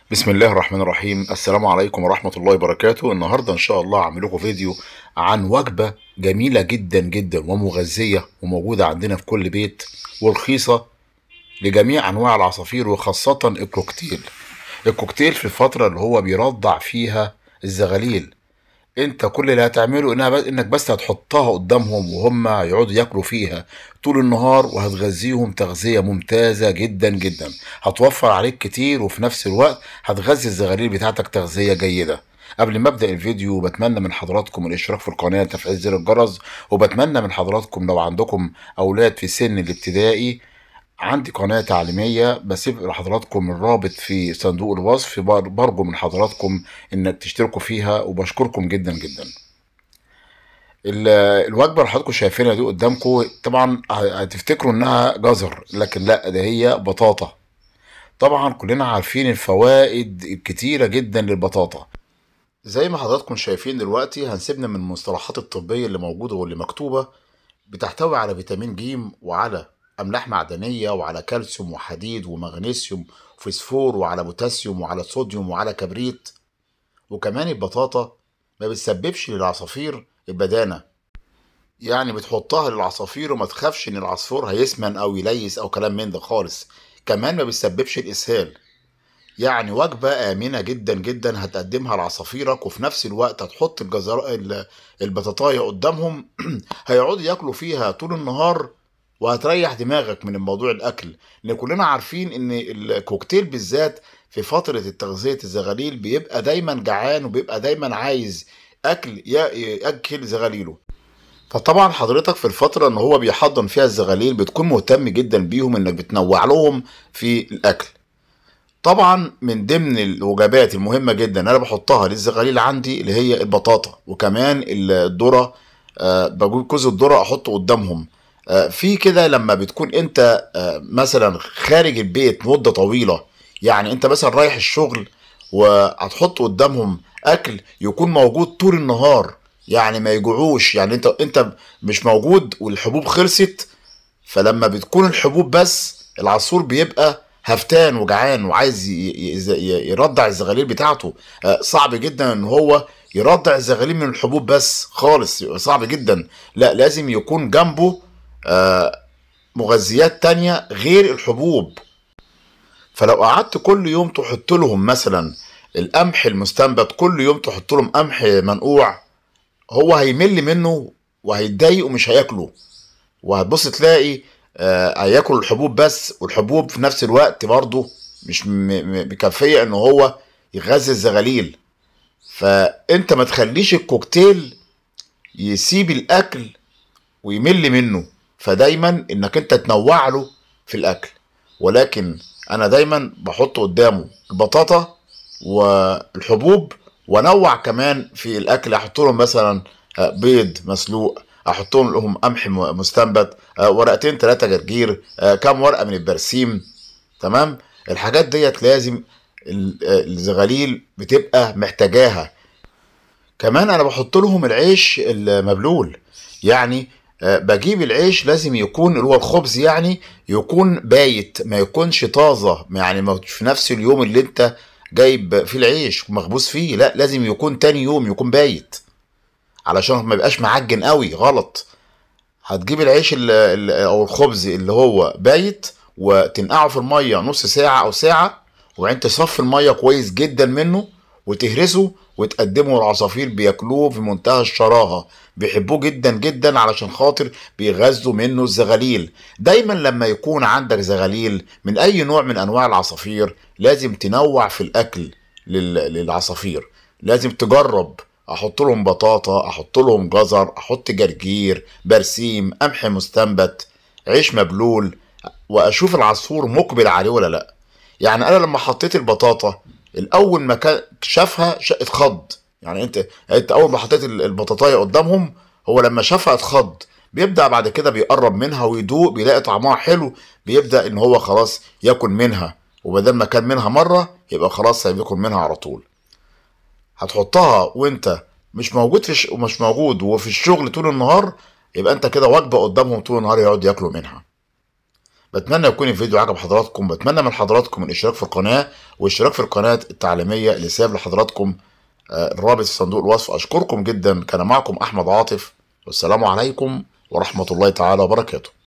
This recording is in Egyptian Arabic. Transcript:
بسم الله الرحمن الرحيم السلام عليكم ورحمة الله وبركاته النهاردة إن شاء الله هعمل لكم فيديو عن وجبة جميلة جدا جدا ومغذية وموجودة عندنا في كل بيت ورخيصة لجميع أنواع العصافير وخاصة الكوكتيل الكوكتيل في الفترة اللي هو بيرضع فيها الزغاليل انت كل اللي هتعمله انها بس انك بس هتحطها قدامهم وهم يقعدوا ياكلوا فيها طول النهار وهتغذيهم تغذيه ممتازه جدا جدا هتوفر عليك كتير وفي نفس الوقت هتغذي الزغاليل بتاعتك تغذيه جيده قبل ما ابدا الفيديو بتمنى من حضراتكم الاشتراك في القناه وتفعيل زر الجرس وبتمنى من حضراتكم لو عندكم اولاد في سن الابتدائي عندي قناة تعليمية بسيب لحضراتكم الرابط في صندوق الوصف بر- برجو من حضراتكم انك تشتركوا فيها وبشكركم جدا جدا ال- الوجبة اللي حضراتكم شايفينها دي قدامكم طبعا ه- هتفتكروا انها جزر لكن لا ده هي بطاطا طبعا كلنا عارفين الفوائد الكتيرة جدا للبطاطا زي ما حضراتكم شايفين دلوقتي هنسيبنا من المصطلحات الطبية اللي موجودة واللي مكتوبة بتحتوي على فيتامين ج وعلى املاح معدنيه وعلى كالسيوم وحديد ومغنيسيوم وفسفور وعلى بوتاسيوم وعلى صوديوم وعلى كبريت وكمان البطاطا ما بتسببش للعصافير البدانه يعني بتحطها للعصافير وما تخافش ان العصفور هيسمن او يليس او كلام من ده خالص كمان ما بتسببش الاسهال يعني وجبة آمنة جدا جدا هتقدمها لعصافيرك وفي نفس الوقت هتحط الجزر ال- البطاطاية قدامهم هيقعدوا ياكلوا فيها طول النهار وهتريح دماغك من موضوع الأكل لأن كلنا عارفين إن الكوكتيل بالذات في فترة التغذية الزغاليل بيبقى دايما جعان وبيبقى دايما عايز أكل يا- يأكل زغاليله فطبعا حضرتك في الفترة ان هو بيحضن فيها الزغاليل بتكون مهتم جدا بيهم انك بتنوع لهم في الاكل طبعا من ضمن الوجبات المهمه جدا انا بحطها للزغاليل عندي اللي هي البطاطا وكمان الذره آه، بجيب كوز الذره احطه قدامهم آه، في كده لما بتكون انت آه، مثلا خارج البيت مده طويله يعني انت مثلا رايح الشغل وهتحط قدامهم اكل يكون موجود طول النهار يعني ما يجوعوش يعني انت انت مش موجود والحبوب خلصت فلما بتكون الحبوب بس العصفور بيبقى هفتان وجعان وعايز ي- ي- ي- يرضع الزغاليل بتاعته آه، صعب جدا ان هو يرضع الزغاليل من الحبوب بس خالص صعب جدا لا لازم يكون جنبه آه، مغذيات تانية غير الحبوب فلو قعدت كل يوم تحط لهم مثلا القمح المستنبت كل يوم تحط لهم قمح منقوع هو هيمل منه وهيتضايق ومش هياكله وهتبص تلاقي آه، هياكل الحبوب بس والحبوب في نفس الوقت برضه مش م- م- مكفيه ان هو يغذي الزغاليل فانت ما تخليش الكوكتيل يسيب الاكل ويمل منه فدايما انك انت تنوع له في الاكل ولكن انا دايما بحط قدامه البطاطا والحبوب وانوع كمان في الاكل احط لهم مثلا آه، بيض مسلوق احط لهم قمح م- مستنبت آه، ورقتين ثلاثه جرجير آه، كام ورقه من البرسيم تمام الحاجات ديت لازم ال- آه، الزغاليل بتبقى محتاجاها كمان انا بحط لهم العيش المبلول يعني آه، بجيب العيش لازم يكون اللي هو الخبز يعني يكون بايت ما يكونش طازه يعني ما في نفس اليوم اللي انت جايب فيه العيش مخبوز فيه لا لازم يكون تاني يوم يكون بايت علشان ما يبقاش معجن قوي غلط هتجيب العيش ال- ال- او الخبز اللي هو بايت وتنقعه في الميه نص ساعه او ساعه وبعدين تصفي الميه كويس جدا منه وتهرسه وتقدمه للعصافير بياكلوه في منتهى الشراهه بيحبوه جدا جدا علشان خاطر بيغذوا منه الزغاليل دايما لما يكون عندك زغاليل من اي نوع من انواع العصافير لازم تنوع في الاكل لل- للعصافير لازم تجرب احط لهم بطاطا احط لهم جزر احط جرجير برسيم قمح مستنبت عيش مبلول واشوف العصفور مقبل عليه ولا لا يعني انا لما حطيت البطاطا الاول ما كان شافها ش- اتخض يعني انت انت اول ما حطيت ال- البطاطايه قدامهم هو لما شافها اتخض بيبدا بعد كده بيقرب منها ويدوق بيلاقي طعمها حلو بيبدا ان هو خلاص ياكل منها وبدل ما كان منها مره يبقى خلاص هياكل منها على طول هتحطها وانت مش موجود في ش... مش موجود وفي الشغل طول النهار يبقى انت كده وجبه قدامهم طول النهار يقعدوا ياكلوا منها بتمنى يكون الفيديو عجب حضراتكم بتمنى من حضراتكم الاشتراك في القناه والاشتراك في القناه التعليميه اللي ساب لحضراتكم آه، الرابط في صندوق الوصف اشكركم جدا كان معكم احمد عاطف والسلام عليكم ورحمه الله تعالى وبركاته